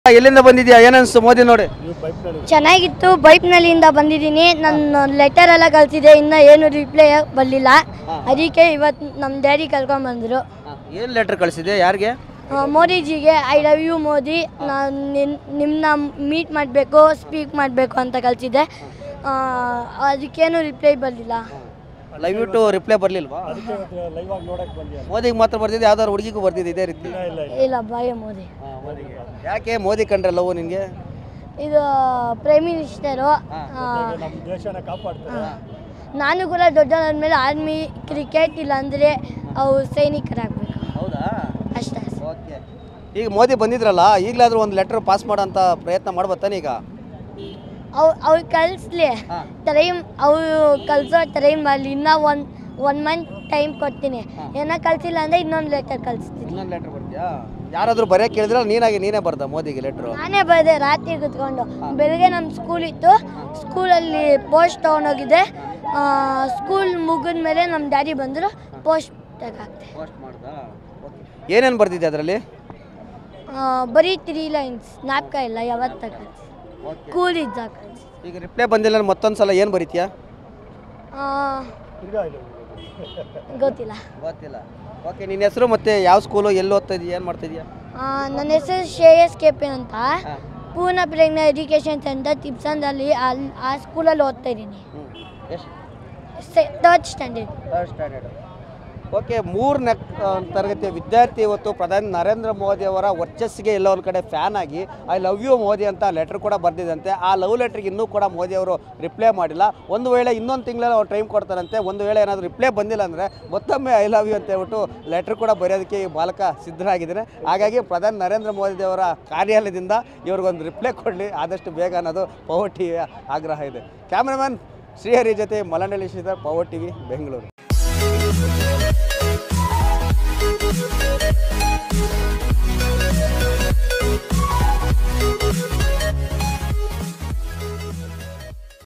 ಎಲ್ಲಿಂದ ಬಂದಿದ್ಯಾ ಏನನ್ಸ್ತು ಮೋದಿ ನೋಡಿ ಚೆನ್ನಾಗಿತ್ತು ಬೈಪ್ನಲ್ಲಿಂದ ಬಂದಿದ್ದೀನಿ ನನ್ನ ಲೆಟರ್ ಎಲ್ಲ ಕಳ್ಸಿದೆ ಇನ್ನು ಏನು ರಿಪ್ಲೈ ಬರಲಿಲ್ಲ ಅದಕ್ಕೆ ಇವತ್ತು ನಮ್ಮ ಡ್ಯಾಡಿ ಕರ್ಕೊಂಡು ಬಂದರು ಏನು ಲೆಟರ್ ಕಳಿಸಿದೆ ಯಾರಿಗೆ ಮೋದಿಜಿಗೆ ಐ ಲವ್ ಯು ಮೋದಿ ನಾನು ನಿನ್ ನಿಮ್ಮನ್ನ ಮೀಟ್ ಮಾಡಬೇಕು ಸ್ಪೀಕ್ ಮಾಡಬೇಕು ಅಂತ ಕಳಿಸಿದ್ದೆ ಅದಕ್ಕೇನು ರಿಪ್ಲೈ ಬರಲಿಲ್ಲ ಲೈವ್ ಟು ರಿಪ್ಲೈ ಬರ್ಲಿಲ್ವಾ ಮೋದಿಗೆ ಮಾತ್ರ ಬರ್ತಿದೆ ಯಾವ್ದಾದ್ರು ಹುಡುಗಿಗೂ ಬರ್ತಿದೆ ಇದೇ ರೀತಿ ಇಲ್ಲ ಬಾಯ ಮೋದಿ ಯಾಕೆ ಮೋದಿ ಕಂಡ್ರೆ ಲವ್ ನಿನ್ಗೆ ಇದು ಪ್ರೈಮ್ ಮಿನಿಸ್ಟರು ನಾನು ಕೂಡ ದೊಡ್ಡದಾದ್ಮೇಲೆ ಆರ್ಮಿ ಕ್ರಿಕೆಟ್ ಇಲ್ಲಾಂದರೆ ಅವು ಸೈನಿಕರಾಗಬೇಕು ಹೌದಾ ಅಷ್ಟೇ ಓಕೆ ಈಗ ಮೋದಿ ಬಂದಿದ್ರಲ್ಲ ಈಗಲಾದ್ರೂ ಒಂದು ಲೆಟರ್ ಪಾಸ್ ಮಾಡೋಂಥ ಪ್ರಯತ್ನ ಮಾಡ್ಬತ್ತಾನೆ ಈಗ ಅವ್ ಅವ್ರು ಕಳಿಸ್ಲಿ ಹಾಂ ಟೈಮ್ ಅವರು ಕಳಿಸೋ ಟೈಮ್ ಅಲ್ಲಿ ಇನ್ನೂ ಒನ್ ಒನ್ ಮಂತ್ ಟೈಮ್ ಕೊಡ್ತೀನಿ ಏನೋ ಕಳಿಸಿಲ್ಲ ಅಂದರೆ ಇನ್ನೊಂದು ಲೆಟರ್ ಕಳಿಸ್ತೀನಿ ಇನ್ನೊಂದು ಲೆಟರ್ ಬರ್ತೀಯಾ ಯಾರಾದರೂ ಬರೆಯಕ್ಕೆ ಕೇಳಿದ್ರೆ ನೀನಾಗಿ ನೀನೇ ಬರ್ದ ಮೋದಿಗೆ ಲೆಟ್ರು ನಾನೇ ಬರದೆ ರಾತ್ರಿ ಕುತ್ಕೊಂಡು ಬೆಳಗ್ಗೆ ನಮ್ಮ ಸ್ಕೂಲ್ ಇತ್ತು ಸ್ಕೂಲಲ್ಲಿ ಪೋಸ್ಟ್ ತೊಗೊಂಡೋಗಿದ್ದೆ ಸ್ಕೂಲ್ ಮುಗಿದ ಮೇಲೆ ನಮ್ಮ ಡ್ಯಾಡಿ ಬಂದರು ಪೋಸ್ಟ್ ತೆಗಾಕ್ತೆ ಪೋಸ್ಟ್ ಮಾಡ್ದಾ ಏನೇನು ಬರ್ತಿದೆ ಅದರಲ್ಲಿ ಬರೀ ತ್ರೀ ಲೈನ್ಸ್ ಜ್ಞಾಪಕ ಇಲ್ಲ ಯಾವತ್ತು ತಗೊಂಡು ಓಕೆ ಕೂಲ್ ಇದ್ದಾಗ ಈಗ ರಿಪ್ಲೈ ಬಂದಿಲ್ಲ ಅಂದ್ರೆ ಮತ್ತೊಂದು ಸಲ ಏನು ಬರೀತೀಯಾ ಗೊತ್ತಿಲ್ಲ ಗೊತ್ತಿಲ್ಲ ಓಕೆ ನಿನ್ನ ಹೆಸರು ಮತ್ತೆ ಯಾವ ಸ್ಕೂಲು ಎಲ್ಲಿ ಓದ್ತಾ ಇದೀಯ ಏನು ಮಾಡ್ತಾ ಇದೀಯಾ ಆ, ನನ್ನ ಹೆಸರು ಶ್ರೇಯಸ್ ಕೆಪೆ ಅಂತ ಹಾಂ ಪೂರ್ಣ ಪ್ರೇಗ್ನ ಎಜುಕೇಷನ್ ಸೆಂಟರ್ ತಿಪ್ಸಂದಲ್ಲಿ ಅಲ್ಲಿ ಆ ಸ್ಕೂಲಲ್ಲಿ ಓದ್ತಾ ಇದ್ದೀನಿ ಹ್ಞೂ ಎಷ್ಟು third standard third standard okay ಮೂರನೇ ತರಗತಿಯ ವಿದ್ಯಾರ್ಥಿ ಇವತ್ತು ಪ್ರಧಾನಿ ನರೇಂದ್ರ ಮೋದಿ ಅವರ ವರ್ಚಸ್ಸಿಗೆ ಎಲ್ಲೋ ಒಂದು ಕಡೆ ಫ್ಯಾನ್ ಆಗಿ ಐ ಲವ್ ಯು ಮೋದಿ ಅಂತ ಲೆಟರ್ ಕೂಡ ಬರ್ದಿದಂತೆ ಆ ಲವ್ ಲೆಟ್ರಿಗೆ ಇನ್ನೂ ಕೂಡ ಮೋದಿ ಅವರು ರಿಪ್ಲೈ ಮಾಡಿಲ್ಲ ಒಂದು ವೇಳೆ ಇನ್ನೊಂದು ತಿಂಗಳಲ್ಲಿ ಅವ್ರು ಟೈಮ್ ಕೊಡ್ತಾರಂತೆ ಒಂದು ವೇಳೆ ಏನಾದರೂ ರಿಪ್ಲೈ ಬಂದಿಲ್ಲ ಅಂದರೆ ಮತ್ತೊಮ್ಮೆ ಐ ಲವ್ ಯು ಅಂತ ಹೇಳ್ಬಿಟ್ಟು ಲೆಟ್ರ್ ಕೂಡ ಬರೆಯೋದಕ್ಕೆ ಈ ಬಾಲಕ ಸಿದ್ಧರಾಗಿದ್ದಾನೆ ಹಾಗಾಗಿ ಪ್ರಧಾನಿ ನರೇಂದ್ರ ಮೋದಿ ಅವರ ಕಾರ್ಯಾಲಯದಿಂದ ಇವ್ರಿಗೊಂದು ರಿಪ್ಲೈ ಕೊಡಲಿ ಆದಷ್ಟು ಬೇಗ ಅನ್ನೋದು ಪವರ್ ಟಿವಿಯ ಆಗ್ರಹ ಇದೆ ಕ್ಯಾಮ್ರಾಮನ್ ಶ್ರೀಹರಿ ಜೊತೆ ಮಲಂಡಳಿ ಶ್ರೀಧರ್ ಪವರ್ ಟಿವಿ ಬೆಂಗಳೂರು